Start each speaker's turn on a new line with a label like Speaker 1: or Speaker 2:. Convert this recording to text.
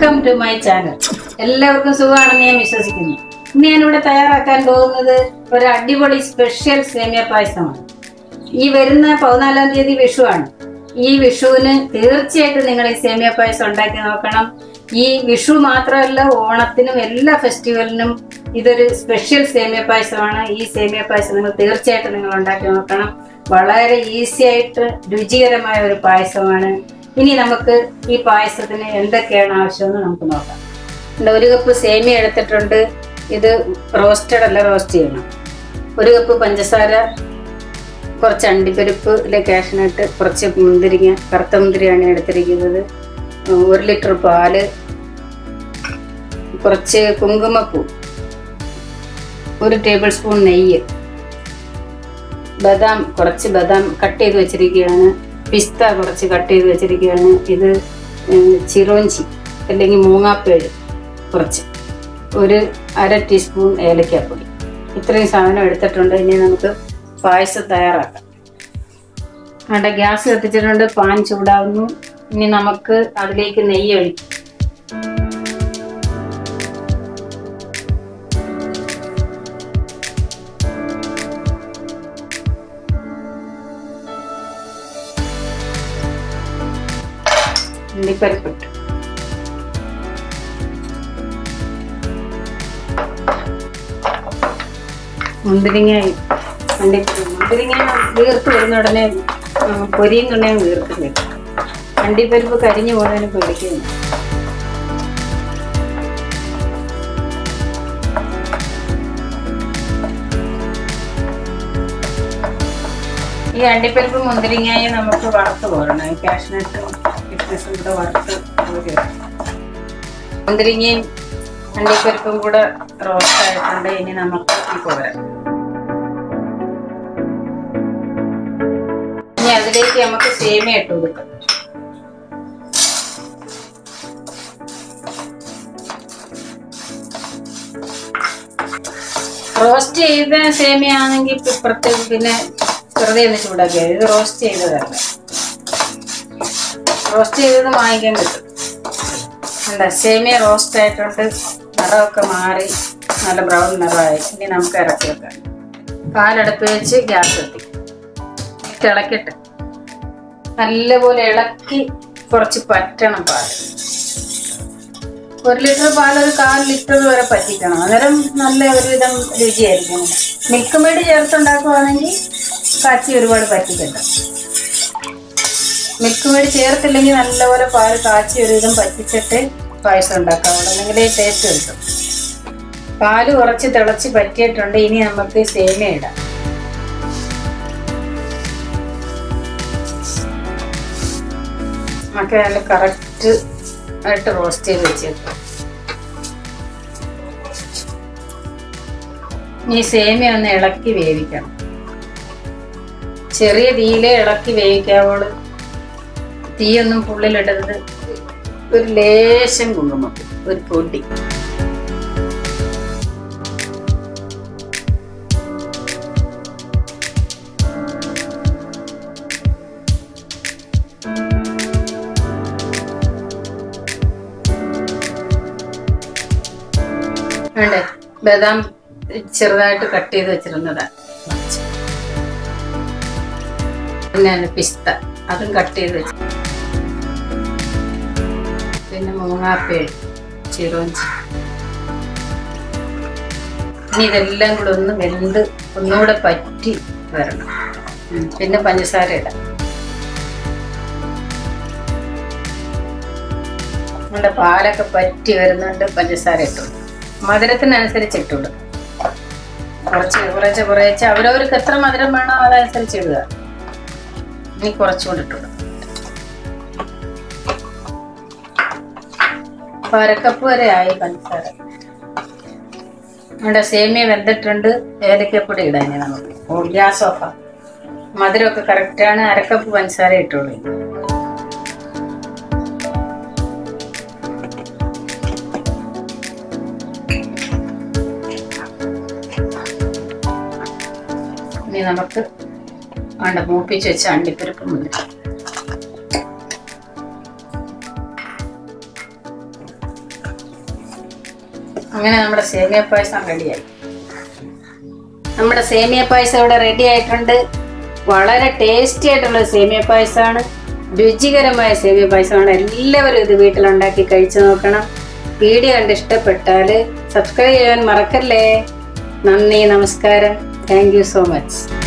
Speaker 1: Welcome to my channel എല്ലാവർക്കും സുഖമാണെന്ന് ഞാൻ വിശ്വസിക്കുന്നു ഇന്ന് ഞാനിവിടെ തയ്യാറാക്കാൻ പോകുന്നത് ഒരു അടിപൊളി സ്പെഷ്യൽ സേമിയ പായസമാണ് ഈ വരുന്ന പതിനാലാം തീയതി വിഷുവാണ് ഈ വിഷുവിന് തീർച്ചയായിട്ടും നിങ്ങൾ ഈ സേമിയ പായസം ഉണ്ടാക്കി നോക്കണം ഈ വിഷു മാത്രമല്ല ഓണത്തിനും എല്ലാ ഫെസ്റ്റിവലിനും ഇതൊരു സ്പെഷ്യൽ സേമിയ പായസമാണ് ഈ സേമിയ പായസം നിങ്ങൾ തീർച്ചയായിട്ടും നിങ്ങൾ ഉണ്ടാക്കി നോക്കണം വളരെ ഈസി ആയിട്ട് രുചികരമായ ഒരു പായസമാണ് ഇനി നമുക്ക് ഈ പായസത്തിന് എന്തൊക്കെയാണ് ആവശ്യമെന്ന് നമുക്ക് നോക്കാം ഇവിടെ ഒരു കപ്പ് സേമിയ എടുത്തിട്ടുണ്ട് ഇത് റോസ്റ്റഡ് അല്ല റോസ്റ്റ് ചെയ്യണം ഒരു കപ്പ് പഞ്ചസാര കുറച്ച് അണ്ടിപ്പരിപ്പ് ഇല്ലെ കാഷ്നട്ട് കുറച്ച് മുന്തിരിങ്ങ കറുത്ത മുന്തിരിയാണ് എടുത്തിരിക്കുന്നത് ഒരു ലിറ്റർ പാല് കുറച്ച് കുങ്കുമപ്പൂ ഒരു ടേബിൾ സ്പൂൺ നെയ്യ് ബദാം കുറച്ച് ബദാം കട്ട് ചെയ്ത് വെച്ചിരിക്കുകയാണ് പിസ്ത കുറച്ച് കട്ട് ചെയ്ത് വെച്ചിരിക്കുകയാണ് ഇത് ഉം, ചിറോഞ്ചി അല്ലെങ്കിൽ മൂങ്ങാപ്പേഴ് കുറച്ച് ഒരു അര ടീസ്പൂൺ ഏലക്കാപ്പൊടി ഇത്രയും സാധനം എടുത്തിട്ടുണ്ട് ഇനി നമുക്ക് പായസം തയ്യാറാക്കാം അവിടെ ഗ്യാസ് കത്തിച്ചിട്ടുണ്ട് പാൻ ചൂടാവുന്നു ഇനി നമുക്ക് അതിലേക്ക് നെയ്യ് ഒഴിക്കും അണ്ടിപ്പരിപ്പിട്ട് മുന്തിരിങ്ങ അണ്ടി മുന്തിരിങ്ങ വീർത്ത് വരുന്ന ഉടനെ ഉം, പൊരിയുന്നുണ്ടെങ്കിൽ വീർത്തില്ല അണ്ടിപ്പരിപ്പ് കരിഞ്ഞു പോകുന്നതിന് പേടിക്കുന്നു ഈ അണ്ടിപ്പരിപ്പ് മുന്തിരിങ്ങയും നമുക്ക് വറുത്ത് പോരണം ഈ കാഷ്നട്ടും കിസ്മിസും കൂടെ വറുത്ത് കോരിയിടണം. മുന്തിരിങ്ങയും അണ്ടിപ്പരിപ്പും കൂടെ റോസ്റ്റ് ആയിട്ടുണ്ട് ഇനി നമുക്ക് ഈ പോരാം ഇനി അതിലേക്ക് നമുക്ക് സേമിയ ഇട്ട് കൊടുക്കാം റോസ്റ്റ് ചെയ്ത സേമിയ ആണെങ്കിൽ പ്രത്യേകം പിന്നെ വെറുതെ ഒന്ന് ചൂടാക്കിയാൽ ഇത് റോസ്റ്റ് ചെയ്തതല്ല റോസ്റ്റ് ചെയ്തത് വാങ്ങിക്കാൻ കിട്ടും എന്താ സേമിയ റോസ്റ്റ് ആയിട്ടുണ്ട് നിറമൊക്കെ മാറി നല്ല ബ്രൗൺ നിറമായി ഇനി നമുക്ക് ഇറക്കി വെക്കാം പാലടുപ്പ് വെച്ച് ഗ്യാസ് എത്തിക്കും ഇളക്കിട്ട് നല്ലപോലെ ഇളക്കി കുറച്ച് പറ്റണം പാൽ ഒരു ലിറ്റർ പാൽ ഒരു കാൽ ലിറ്റർ വരെ പറ്റിക്കണം അന്നേരം നല്ല ഒരുവിധം രുചിയായിരിക്കും മിൽക്ക് മേഡ് ചേർത്തുണ്ടാക്കുവാണെങ്കിൽ കാച്ചി ഒരുപാട് പറ്റിക്കണ്ട മിൽക്ക് മേഡ് ചേർത്തില്ലെങ്കിൽ നല്ലപോലെ പാൽ കാച്ചി ഒരുവിധം പറ്റിച്ചിട്ട് പായസം ഉണ്ടാക്കാവുള്ളൂ അല്ലെങ്കിൽ ടേസ്റ്റ് കിട്ടും പാല് കുറച്ച് തിളച്ച് പറ്റിയിട്ടുണ്ട് ഇനി നമുക്ക് സേമിയ ഇടാം നമുക്ക് നല്ല കറക്റ്റ് ആയിട്ട് റോസ്റ്റ് ചെയ്ത് വെച്ചേക്കാം ഈ സേമിയ ഒന്ന് ഇളക്കി വേവിക്കണം ചെറിയ തീയിലേ ഇളക്കി വേവിക്കാവോള് തീയൊന്നും പുള്ളിലിടരുത് ഒരു ലേശം കുങ്കുമം ഒരു പൊടി വേണ്ടേ ബദാം ചെറുതായിട്ട് കട്ട് ചെയ്ത് വെച്ചിരുന്നതാ പിന്നെ പിസ്ത അതും കട്ട് ചെയ്ത് വെച്ചു പിന്നെ മൂങ്ങാപ്പേഴ് ചിറോഞ്ചി ഇനി ഇതെല്ലാം കൂടെ ഒന്ന് വെന്ത് ഒന്നുകൂടെ പറ്റി വരണം ഉം. പിന്നെ പഞ്ചസാര ഇടാം നമ്മുടെ പാലൊക്കെ പറ്റി വരുന്നുണ്ട് പഞ്ചസാര ഇട്ടു മധുരത്തിനനുസരിച്ച് ഇട്ടുള്ളൂ കുറച്ച് കുറച്ച് കുറച്ച് അവരവർക്ക് എത്ര മധുരം വേണോ അതനുസരിച്ച് ഇടുക ഇനി കുറച്ചുകൂടി ഇട്ടുള്ളൂ അപ്പൊ അരക്കപ്പ് വരെ ആയി പഞ്ചസാര നമ്മുടെ സേമിയ വെന്തിട്ടുണ്ട് ഏലക്കപ്പൊടി ഇടാൻ ഇനി നമുക്ക് ഓ ഗ്യാസ് ഓഫാ മധുരമൊക്കെ കറക്റ്റാണ് അരക്കപ്പ് പഞ്ചസാര ഇട്ടോളൂ ഇനി. ഇനി നമുക്ക് വേണ്ട മൂപ്പിച്ച് വെച്ച അണ്ടിപ്പരിപ്പ് മുന്തിരി അങ്ങനെ നമ്മുടെ സേമിയ പായസം റെഡിയായി നമ്മുടെ സേമിയ പായസം ഇവിടെ റെഡി ആയിട്ടുണ്ട് വളരെ ടേസ്റ്റി ആയിട്ടുള്ള സേമിയ പായസമാണ് രുചികരമായ സേമിയ പായസമാണ് എല്ലാവരും ഇത് വീട്ടിലുണ്ടാക്കി കഴിച്ചു നോക്കണം വീഡിയോ കണ്ട് ഇഷ്ടപ്പെട്ടാൽ സബ്സ്ക്രൈബ് ചെയ്യാൻ മറക്കല്ലേ നന്ദി നമസ്കാരം താങ്ക് യു സോ മച്ച്